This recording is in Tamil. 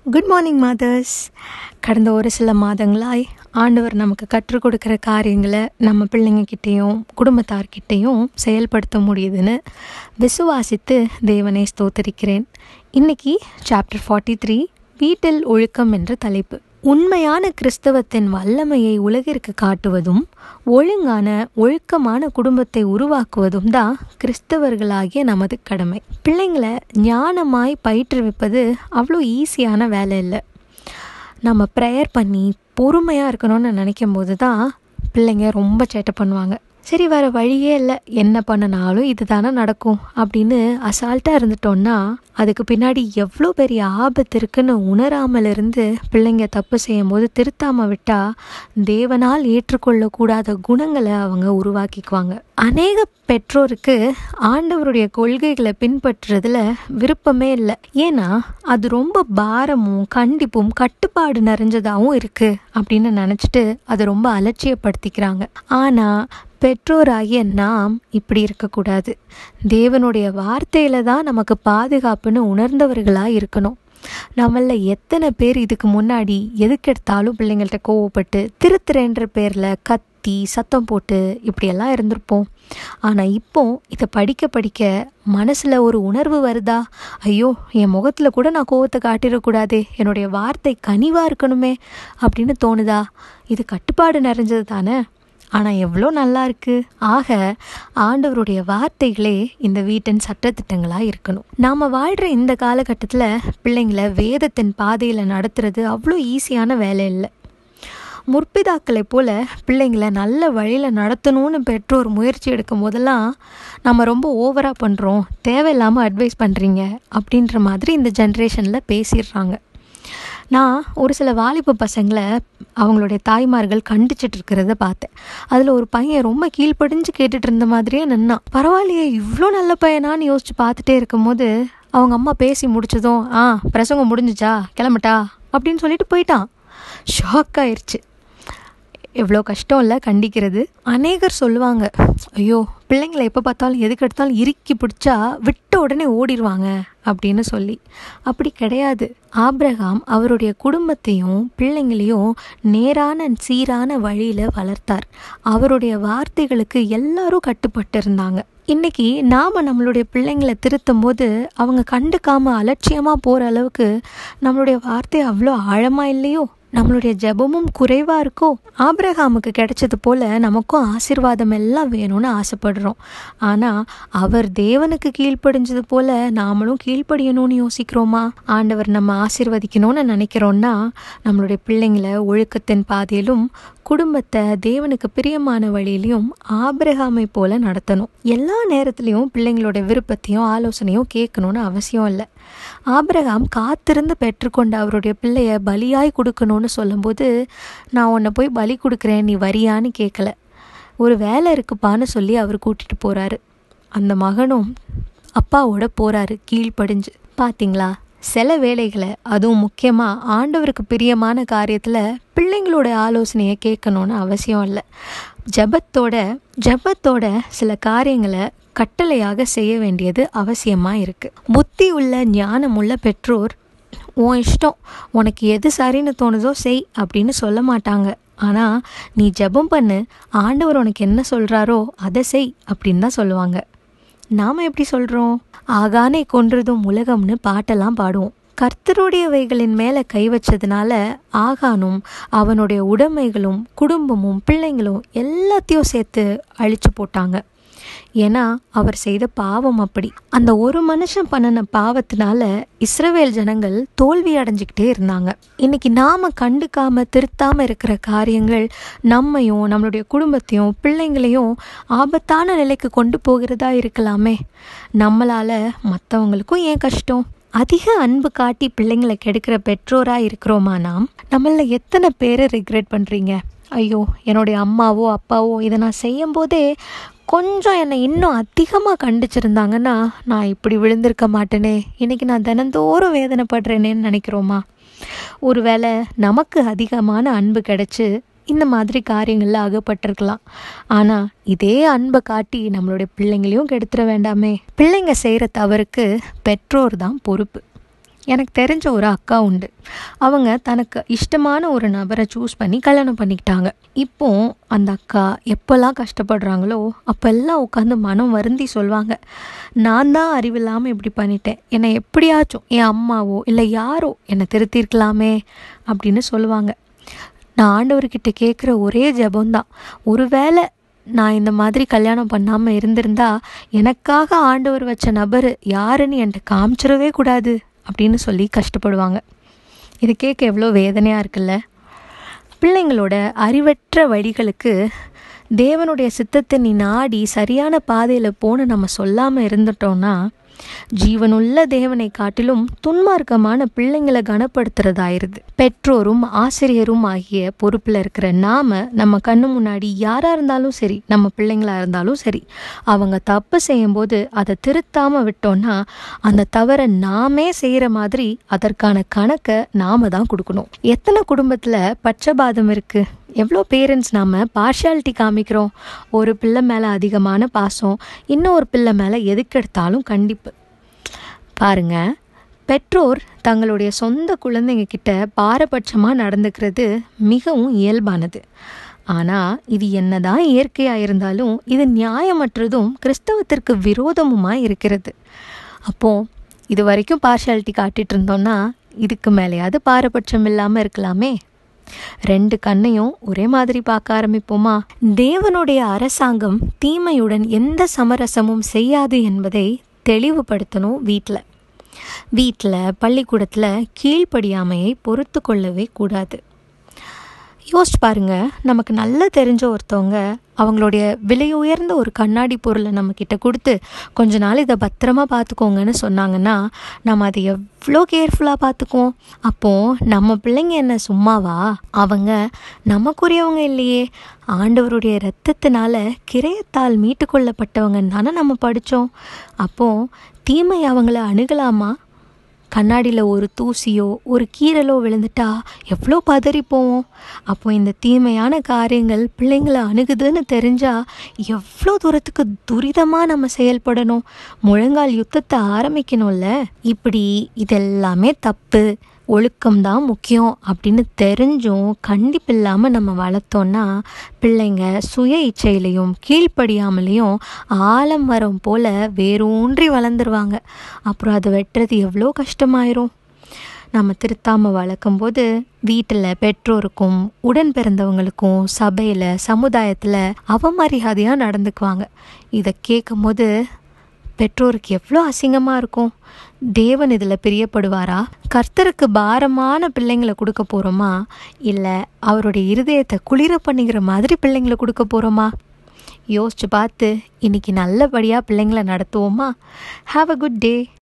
குட் மார்னிங் மாதர்ஸ் கடந்த ஒரு சில மாதங்களாய் ஆண்டவர் நமக்கு கற்றுக் கொடுக்குற காரியங்களை நம்ம பிள்ளைங்கக்கிட்டேயும் குடும்பத்தார்கிட்டேயும் செயல்படுத்த முடியுதுன்னு விசுவாசித்து தேவனை ஸ்தோத்தரிக்கிறேன் இன்னைக்கு சாப்டர் ஃபார்ட்டி த்ரீ வீட்டில் ஒழுக்கம் என்ற தலைப்பு உண்மையான கிறிஸ்தவத்தின் வல்லமையை உலகிற்கு காட்டுவதும் ஒழுங்கான ஒழுக்கமான குடும்பத்தை உருவாக்குவதும் தான் கிறிஸ்தவர்களாகிய நமது கடமை பிள்ளைங்களை ஞானமாய் பயிற்றுவிப்பது அவ்வளோ ஈஸியான வேலை இல்லை நம்ம ப்ரேயர் பண்ணி பொறுமையாக இருக்கணும்னு நினைக்கும் போது தான் பிள்ளைங்க ரொம்ப சேட்டை பண்ணுவாங்க சரி வேறு வழியே இல்லை என்ன பண்ணினாலும் இது தானே நடக்கும் அப்படின்னு அசால்ட்டாக இருந்துட்டோன்னா அதுக்கு பின்னாடி எவ்வளோ பெரிய ஆபத்து இருக்குன்னு உணராமல் இருந்து பிள்ளைங்க தப்பு செய்யும் போது திருத்தாமல் விட்டால் தேவனால் ஏற்றுக்கொள்ளக்கூடாத குணங்களை அவங்க உருவாக்கிக்குவாங்க அநேக பெற்றோருக்கு ஆண்டவருடைய கொள்கைகளை பின்பற்றுறதுல விருப்பமே இல்லை ஏன்னா அது ரொம்ப பாரமும் கண்டிப்பும் கட்டுப்பாடு நிறைஞ்சதாகவும் இருக்குது அப்படின்னு நினச்சிட்டு அதை ரொம்ப அலட்சியப்படுத்திக்கிறாங்க ஆனால் பெற்றோராகிய நாம் இப்படி இருக்கக்கூடாது தேவனுடைய வார்த்தையில தான் நமக்கு பாதுகாப்புன்னு உணர்ந்தவர்களாக இருக்கணும் நம்மள எத்தனை பேர் இதுக்கு முன்னாடி எதுக்கெடுத்தாலும் பிள்ளைங்கள்ட்ட கோவப்பட்டு திருத்துறேன்ற பேரில் கத்தி சத்தம் போட்டு இப்படியெல்லாம் இருந்திருப்போம் ஆனால் இப்போ இதை படிக்க படிக்க மனசில் ஒரு உணர்வு வருதா ஐயோ என் முகத்தில் கூட நான் கோவத்தை காட்டிடக்கூடாதே என்னுடைய வார்த்தை கனிவாக இருக்கணுமே அப்படின்னு தோணுதா இது கட்டுப்பாடு நிறைஞ்சது தானே ஆனால் எவ்வளோ நல்லா இருக்கு ஆக ஆண்டவருடைய வார்த்தைகளே இந்த வீட்டின் சட்டத்திட்டங்களாக இருக்கணும் நாம் வாழ்கிற இந்த காலகட்டத்தில் பிள்ளைங்களை வேதத்தின் பாதையில் நடத்துறது அவ்வளோ ஈஸியான வேலை இல்லை முற்பிதாக்களை போல பிள்ளைங்களை நல்ல வழியில் நடத்தணும்னு பெற்றோர் முயற்சி எடுக்கும் போதெல்லாம் நம்ம ரொம்ப ஓவராக பண்ணுறோம் தேவையில்லாமல் அட்வைஸ் பண்ணுறீங்க அப்படின்ற மாதிரி இந்த ஜென்ரேஷனில் பேசிடுறாங்க நான் ஒரு சில வாலிப பசங்களை அவங்களுடைய தாய்மார்கள் கண்டிச்சிட்டு இருக்கிறத பார்த்தேன் அதில் ஒரு பையன் ரொம்ப கீழ்ப்படிஞ்சு கேட்டுட்டு இருந்த மாதிரியே நின்னான் பரவாயில்லையே இவ்வளோ நல்ல பையனான்னு யோசிச்சு பார்த்துட்டே இருக்கும்போது அவங்க அம்மா பேசி முடிச்சதும் ஆ பிரசங்கம் முடிஞ்சிச்சா கிளம்பட்டா அப்படின்னு சொல்லிட்டு போயிட்டான் ஷாக் ஆயிடுச்சு எவ்வளோ கஷ்டம் இல்லை கண்டிக்கிறது அநேகர் சொல்லுவாங்க ஐயோ பிள்ளைங்களை எப்போ பார்த்தாலும் எதுக்கு எடுத்தாலும் இறுக்கி பிடிச்சா விட்ட உடனே ஓடிடுவாங்க அப்படின்னு சொல்லி அப்படி கிடையாது ஆப்ரஹாம் அவருடைய குடும்பத்தையும் பிள்ளைங்களையும் நேரான சீரான வழியில் வளர்த்தார் அவருடைய வார்த்தைகளுக்கு எல்லாரும் கட்டுப்பட்டு இருந்தாங்க இன்னைக்கு நாம் நம்மளுடைய பிள்ளைங்களை திருத்தும் போது அவங்க கண்டுக்காமல் அலட்சியமாக போகிற அளவுக்கு நம்மளுடைய வார்த்தை அவ்வளோ ஆழமாக இல்லையோ நம்மளுடைய ஜெபமும் குறைவாக இருக்கோ ஆப்ரஹாமுக்கு கிடைச்சது போல் நமக்கும் ஆசிர்வாதம் எல்லாம் வேணும்னு ஆசைப்படுறோம் ஆனால் அவர் தேவனுக்கு கீழ்ப்படிஞ்சது போல் நாமளும் கீழ்ப்படியணும்னு யோசிக்கிறோமா ஆண்டவர் நம்ம ஆசிர்வதிக்கணும்னு நினைக்கிறோன்னா நம்மளுடைய பிள்ளைங்களை ஒழுக்கத்தின் பாதையிலும் குடும்பத்தை தேவனுக்கு பிரியமான வழியிலையும் ஆபிரகாமை போல நடத்தணும் எல்லா நேரத்துலையும் பிள்ளைங்களோட விருப்பத்தையும் ஆலோசனையும் கேட்கணும்னு அவசியம் இல்லை ஆபிரகாம் காத்திருந்து பெற்றுக்கொண்ட அவருடைய பிள்ளைய பலியாய் கொடுக்கணும்னு சொல்லும்போது நான் உன்னை போய் பலி கொடுக்குறேன் நீ வரியான்னு கேட்கல ஒரு வேலை இருக்குப்பான்னு சொல்லி அவர் கூட்டிட்டு போறாரு அந்த மகனும் அப்பாவோட போறாரு கீழ்ப்படிஞ்சு பாத்தீங்களா சில வேலைகளை அதுவும் முக்கியமாக ஆண்டவருக்கு பிரியமான காரியத்தில் பிள்ளைங்களோட ஆலோசனையை கேட்கணும்னு அவசியம் இல்லை ஜபத்தோட ஜபத்தோட சில காரியங்களை கட்டளையாக செய்ய வேண்டியது அவசியமாக இருக்குது புத்தி உள்ள ஞானம் உள்ள பெற்றோர் உன் இஷ்டம் உனக்கு எது சரின்னு தோணுதோ செய் அப்படின்னு சொல்ல மாட்டாங்க ஆனால் நீ ஜெபம் பண்ணு ஆண்டவர் உனக்கு என்ன சொல்கிறாரோ அதை செய் அப்படின்னு தான் சொல்லுவாங்க நாம் எப்படி சொல்கிறோம் ஆகானை கொன்றதும் உலகம்னு பாட்டெல்லாம் பாடுவோம் கர்த்தருடையவைகளின் மேலே கை வச்சதுனால ஆகானும் அவனுடைய உடைமைகளும் குடும்பமும் பிள்ளைங்களும் எல்லாத்தையும் சேர்த்து அழிச்சு போட்டாங்க ஏன்னா அவர் செய்த பாவம் அப்படி அந்த ஒரு மனுஷன் பண்ணின பாவத்தினால இஸ்ரவேல் ஜனங்கள் தோல்வி அடைஞ்சிக்கிட்டே இருந்தாங்க இன்னைக்கு நாம கண்டுக்காம திருத்தாம இருக்கிற காரியங்கள் நம்மையும் நம்மளுடைய குடும்பத்தையும் பிள்ளைங்களையும் ஆபத்தான நிலைக்கு கொண்டு போகிறதா இருக்கலாமே நம்மளால மற்றவங்களுக்கும் ஏன் கஷ்டம் அதிக அன்பு காட்டி பிள்ளைங்களை கெடுக்கிற பெற்றோராக இருக்கிறோமா நாம் நம்மள எத்தனை பேரை ரிக்ரெட் பண்ணுறீங்க ஐயோ என்னுடைய அம்மாவோ அப்பாவோ இதை நான் செய்யும் போதே கொஞ்சம் என்னை இன்னும் அதிகமாக கண்டிச்சிருந்தாங்கன்னா நான் இப்படி விழுந்திருக்க மாட்டேனே இன்னைக்கு நான் தினந்தோறும் வேதனைப்படுறேனேன்னு நினைக்கிறோமா ஒருவேளை நமக்கு அதிகமான அன்பு கிடைச்சு இந்த மாதிரி காரியங்களில் அகப்பட்டிருக்கலாம் ஆனால் இதே அன்பை காட்டி நம்மளுடைய பிள்ளைங்களையும் கெடுத்துட வேண்டாமே பிள்ளைங்க செய்கிற தவறுக்கு பெற்றோர் தான் பொறுப்பு எனக்கு தெரிஞ்ச ஒரு அக்கா உண்டு அவங்க தனக்கு இஷ்டமான ஒரு நபரை சூஸ் பண்ணி கல்யாணம் பண்ணிக்கிட்டாங்க இப்போ அந்த அக்கா எப்போல்லாம் கஷ்டப்படுறாங்களோ அப்போல்லாம் உட்காந்து மனம் வருந்தி சொல்லுவாங்க நான் தான் அறிவில்லாமல் இப்படி பண்ணிட்டேன் என்னை எப்படியாச்சும் என் அம்மாவோ இல்லை யாரோ என்னை திருத்திருக்கலாமே அப்படின்னு சொல்லுவாங்க நான் ஆண்டவர்கிட்ட கேட்குற ஒரே ஜெபம்தான் ஒருவேளை நான் இந்த மாதிரி கல்யாணம் பண்ணாமல் இருந்திருந்தா எனக்காக ஆண்டவர் வச்ச நபர் யாருன்னு என்கிட்ட காமிச்சிடவே கூடாது அப்படின்னு சொல்லி கஷ்டப்படுவாங்க இது கேட்க எவ்வளோ வேதனையாக இருக்குல்ல பிள்ளைங்களோட அறிவற்ற வழிகளுக்கு தேவனுடைய சித்தத்தை நீ நாடி சரியான பாதையில் போன நம்ம சொல்லாமல் இருந்துட்டோம்னா ஜீவனுள்ள தேவனை காட்டிலும் துன்மார்க்கமான பிள்ளைங்களை கனப்படுத்துறதாயிருது பெற்றோரும் ஆசிரியரும் ஆகிய பொறுப்பில் இருக்கிற நாம நம்ம கண்ணு முன்னாடி யாரா இருந்தாலும் சரி நம்ம பிள்ளைங்களா இருந்தாலும் சரி அவங்க தப்பு செய்யும்போது அதை திருத்தாம விட்டோம்னா அந்த தவறை நாமே செய்யற மாதிரி அதற்கான கணக்கை நாம தான் கொடுக்கணும் எத்தனை குடும்பத்துல பட்சபாதம் இருக்கு எவ்வளோ பேரண்ட்ஸ் நாம் பார்ஷியாலிட்டி காமிக்கிறோம் ஒரு பிள்ளை மேலே அதிகமான பாசம் இன்னொரு பிள்ளை மேலே எதுக்கெடுத்தாலும் கண்டிப்பு பாருங்க பெற்றோர் தங்களுடைய சொந்த குழந்தைங்க கிட்ட பாரபட்சமாக நடந்துக்கிறது மிகவும் இயல்பானது ஆனால் இது என்னதான் இயற்கையாக இருந்தாலும் இது நியாயமற்றதும் கிறிஸ்தவத்திற்கு விரோதமுமாக இருக்கிறது அப்போது இது வரைக்கும் பார்ஷியாலிட்டி காட்டிட்டு இருந்தோம்னா இதுக்கு மேலேயாவது பாரபட்சம் இல்லாமல் இருக்கலாமே ரெண்டு கண்ணையும் ஒரே மாதிரி பார்க்க ஆரம்பிப்போமா தேவனுடைய அரசாங்கம் தீமையுடன் எந்த சமரசமும் செய்யாது என்பதை தெளிவுபடுத்தணும் வீட்டில் வீட்டில் பள்ளிக்கூடத்தில் கீழ்ப்படியாமையை பொறுத்து கொள்ளவே கூடாது யோசிச்சு பாருங்க நமக்கு நல்லா தெரிஞ்ச ஒருத்தவங்க அவங்களுடைய விலை உயர்ந்த ஒரு கண்ணாடி பொருளை நம்மக்கிட்ட கொடுத்து கொஞ்ச நாள் இதை பத்திரமா பார்த்துக்கோங்கன்னு சொன்னாங்கன்னா நம்ம அதை எவ்வளோ கேர்ஃபுல்லாக பார்த்துக்குவோம் அப்போது நம்ம பிள்ளைங்க என்ன சும்மாவா அவங்க நமக்குரியவங்க இல்லையே ஆண்டவருடைய இரத்தத்தினால கிரயத்தால் மீட்டு கொள்ளப்பட்டவங்கன்னு தானே நம்ம படித்தோம் அப்போது தீமை அவங்கள அணுகலாமா கண்ணாடியில் ஒரு தூசியோ ஒரு கீரலோ விழுந்துட்டா எவ்வளோ பதறி போவோம் அப்போ இந்த தீமையான காரியங்கள் பிள்ளைங்களை அணுகுதுன்னு தெரிஞ்சால் எவ்வளோ தூரத்துக்கு துரிதமாக நம்ம செயல்படணும் முழங்கால் யுத்தத்தை ஆரம்பிக்கணும்ல இப்படி இதெல்லாமே தப்பு ஒழுக்கம்தான் முக்கியம் அப்படின்னு தெரிஞ்சும் கண்டிப்பில்லாமல் நம்ம வளர்த்தோன்னா பிள்ளைங்க சுய இச்சையிலையும் கீழ்ப்படியாமலையும் ஆலம் மரம் போல் வேரூன்றி வளர்ந்துருவாங்க அப்புறம் அதை வெட்டுறது எவ்வளோ கஷ்டமாயிரும் நம்ம திருத்தாமல் வளர்க்கும்போது வீட்டில் பெற்றோருக்கும் உடன் பிறந்தவங்களுக்கும் சபையில் சமுதாயத்தில் அவமரியாதையாக நடந்துக்குவாங்க இதை கேட்கும் போது பெற்றோருக்கு எவ்வளோ அசிங்கமாக இருக்கும் தேவன் இதில் பிரியப்படுவாரா கர்த்தருக்கு பாரமான பிள்ளைங்களை கொடுக்க போகிறோமா இல்லை அவருடைய இருதயத்தை குளிர பண்ணிக்கிற மாதிரி பிள்ளைங்களை கொடுக்க போகிறோமா யோசிச்சு பார்த்து இன்னைக்கு நல்லபடியாக பிள்ளைங்களை நடத்துவோமா ஹாவ் அ குட் டே